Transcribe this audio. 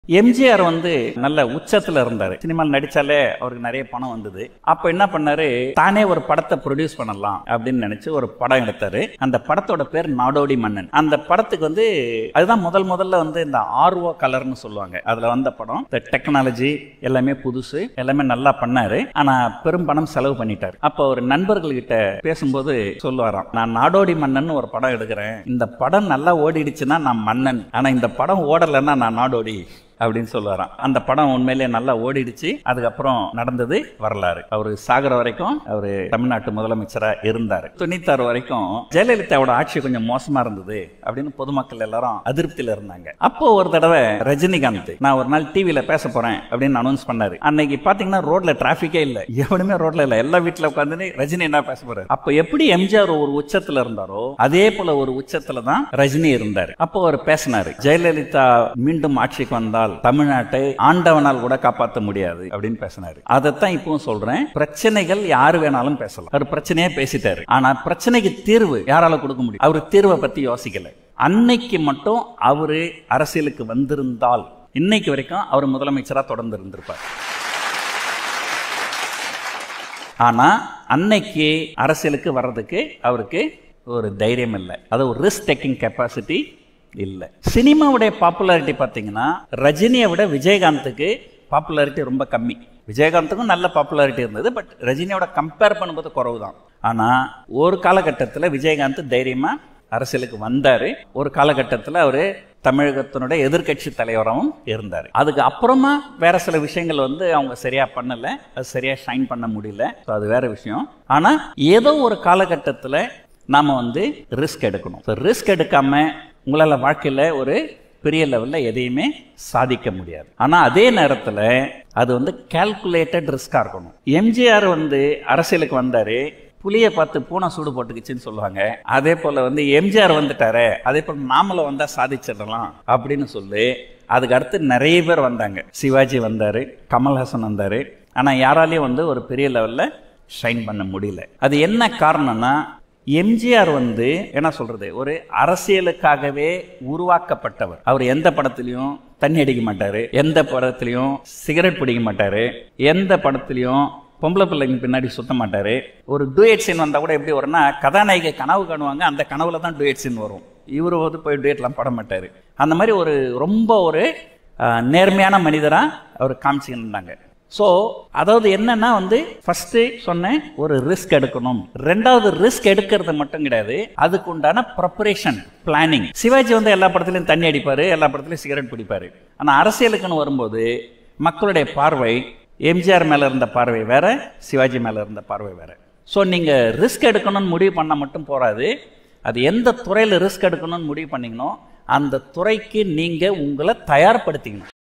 எம்ஜிஆர் வந்து நல்ல உச்சத்துல இருந்தாரு சினிமாவில் நடிச்சாலே அவருக்கு நிறைய பணம் வந்தது அப்ப என்ன பண்ணாரு தானே ஒரு படத்தை ப்ரொடியூஸ் பண்ணலாம் அப்படின்னு நினைச்சு ஒரு படம் எடுத்தாரு அந்த படத்தோட பேர் நாடோடி மன்னன் அந்த படத்துக்கு வந்து அதுதான் முதல் முதல்ல வந்து இந்த ஆர்வோ கலர்னு சொல்லுவாங்க அதுல வந்த படம் இந்த டெக்னாலஜி எல்லாமே புதுசு எல்லாமே நல்லா பண்ணாரு ஆனா பெரும் பணம் செலவு பண்ணிட்டாரு அப்ப ஒரு நண்பர்கள் கிட்ட பேசும்போது சொல்லுவாராம் நான் நாடோடி மன்னன் ஒரு படம் எடுக்கிறேன் இந்த படம் நல்லா ஓடிடுச்சுன்னா நான் மன்னன் ஆனா இந்த படம் ஓடலைன்னா நான் நாடோடி அப்படின்னு சொல்லுவாராம் அந்த படம் உண்மையிலேயே நல்லா ஓடிடுச்சு அதுக்கப்புறம் நடந்தது வரலாறு அவர் சாகர வரைக்கும் அவர் தமிழ்நாட்டு முதலமைச்சரா இருந்தார் தொண்ணூத்தாறு வரைக்கும் ஜெயலலிதாவோட ஆட்சி கொஞ்சம் மோசமா இருந்தது அப்படின்னு பொதுமக்கள் எல்லாரும் அதிருப்தியில இருந்தாங்க அப்போ ஒரு தடவை ரஜினிகாந்த் நான் ஒரு நாள் டிவியில பேச போறேன் அப்படின்னு அனௌன்ஸ் பண்ணாரு அன்னைக்கு பாத்தீங்கன்னா ரோட்ல டிராபிக்கே இல்ல எவனுமே ரோட்ல இல்ல எல்லா வீட்டுல உட்காந்து ரஜினி என்ன பேச போறாரு அப்ப எப்படி எம்ஜிஆர் ஒரு உச்சத்துல இருந்தாரோ அதே போல ஒரு உச்சத்துல தான் ரஜினி இருந்தாரு அப்போ அவர் பேசினாரு ஜெயலலிதா மீண்டும் ஆட்சிக்கு வந்தால் தமிழ்நாட்டை ஆண்டவனால் கூட காப்பாற்ற முடியாது அப்படின்னு பேசினாரு அதைத்தான் இப்பவும் சொல்றேன் பிரச்சனைகள் யாரு வேணாலும் பேசலாம் அவர் பிரச்சனையே பேசிட்டாரு ஆனா பிரச்சனைக்கு தீர்வு யாரால கொடுக்க முடியும் அவர் தீர்வை பத்தி யோசிக்கல அன்னைக்கு மட்டும் அவரு அரசியலுக்கு வந்திருந்தால் இன்னைக்கு வரைக்கும் அவர் முதலமைச்சரா தொடர்ந்து இருந்திருப்பார் ஆனா அன்னைக்கு அரசியலுக்கு வர்றதுக்கு அவருக்கு ஒரு தைரியம் இல்லை அது ஒரு ரிஸ்க் டேக்கிங் கெப்பாசிட்டி இல்லை சினிமாவுடைய பாப்புலாரிட்டி பார்த்தீங்கன்னா ரஜினியை விட விஜயகாந்துக்கு பாப்புலாரிட்டி ரொம்ப கம்மி விஜயகாந்துக்கும் நல்ல பாப்புலாரிட்டி இருந்தது பட் ரஜினியோட கம்பேர் பண்ணும்போது குறவு தான் ஆனால் ஒரு காலகட்டத்தில் விஜயகாந்த் தைரியமாக அரசியலுக்கு வந்தார் ஒரு காலகட்டத்தில் அவர் தமிழகத்தினுடைய எதிர்கட்சி தலைவராகவும் இருந்தார் அதுக்கு அப்புறமா வேற சில விஷயங்கள் வந்து அவங்க சரியா பண்ணல அது சரியா ஷைன் பண்ண முடியல ஸோ அது வேற விஷயம் ஆனா ஏதோ ஒரு காலகட்டத்தில் நாம வந்து ரிஸ்க் எடுக்கணும் ரிஸ்க் எடுக்காம உங்களால வாழ்க்கையில ஒரு பெரிய லெவலில் எதையுமே சாதிக்க முடியாது ஆனால் அதே நேரத்தில் அது வந்து கால்குலேட்டட் ரிஸ்காக இருக்கணும் எம்ஜிஆர் வந்து அரசியலுக்கு வந்தார் புளியை பார்த்து பூனை சூடு போட்டுக்குச்சுன்னு சொல்லுவாங்க அதே போல் வந்து எம்ஜிஆர் வந்துட்டாரு அதே போல் நாமளும் வந்தால் சாதிச்சிடலாம் அப்படின்னு சொல்லி அதுக்கு அடுத்து நிறைய பேர் வந்தாங்க சிவாஜி வந்தார் கமல்ஹாசன் வந்தார் ஆனால் யாராலையும் வந்து ஒரு பெரிய லெவலில் ஷைன் பண்ண முடியல அது என்ன காரணம்னா எம்ஜிஆர் வந்து என்ன சொல்றது ஒரு அரசியலுக்காகவே உருவாக்கப்பட்டவர் அவர் எந்த படத்திலையும் தண்ணி அடிக்க மாட்டாரு எந்த படத்திலையும் சிகரெட் பிடிக்க மாட்டாரு எந்த படத்திலையும் பொம்பளை பிள்ளைங்க பின்னாடி சுத்த மாட்டாரு ஒரு டூயட் சீன் வந்தா கூட எப்படி வரும்னா கதாநாயகி கனவு காணுவாங்க அந்த கனவுல தான் டூயட் சீன் வரும் இவர் வந்து போய் டூயட்லாம் பட மாட்டாரு அந்த மாதிரி ஒரு ரொம்ப ஒரு நேர்மையான மனிதரா அவர் காமிச்சுக்கிட்டாங்க ஸோ அதாவது என்னன்னா வந்து ஃபர்ஸ்ட் சொன்னேன் ஒரு ரிஸ்க் எடுக்கணும் ரெண்டாவது ரிஸ்க் எடுக்கிறது மட்டும் கிடையாது அதுக்கு உண்டான ப்ரிப்பரேஷன் பிளானிங் சிவாஜி வந்து எல்லா படத்துலையும் தண்ணி அடிப்பாரு எல்லா படத்துலையும் சிகரெட் பிடிப்பாரு ஆனால் அரசியலுக்குன்னு வரும்போது மக்களுடைய பார்வை எம்ஜிஆர் மேல இருந்த பார்வை வேற சிவாஜி மேல இருந்த பார்வை வேற ஸோ நீங்க ரிஸ்க் எடுக்கணும்னு முடிவு பண்ண மட்டும் போறாது அது எந்த துறையில் ரிஸ்க் எடுக்கணும்னு முடிவு பண்ணீங்களோ அந்த துறைக்கு நீங்க உங்களை தயார்படுத்திக்கணும்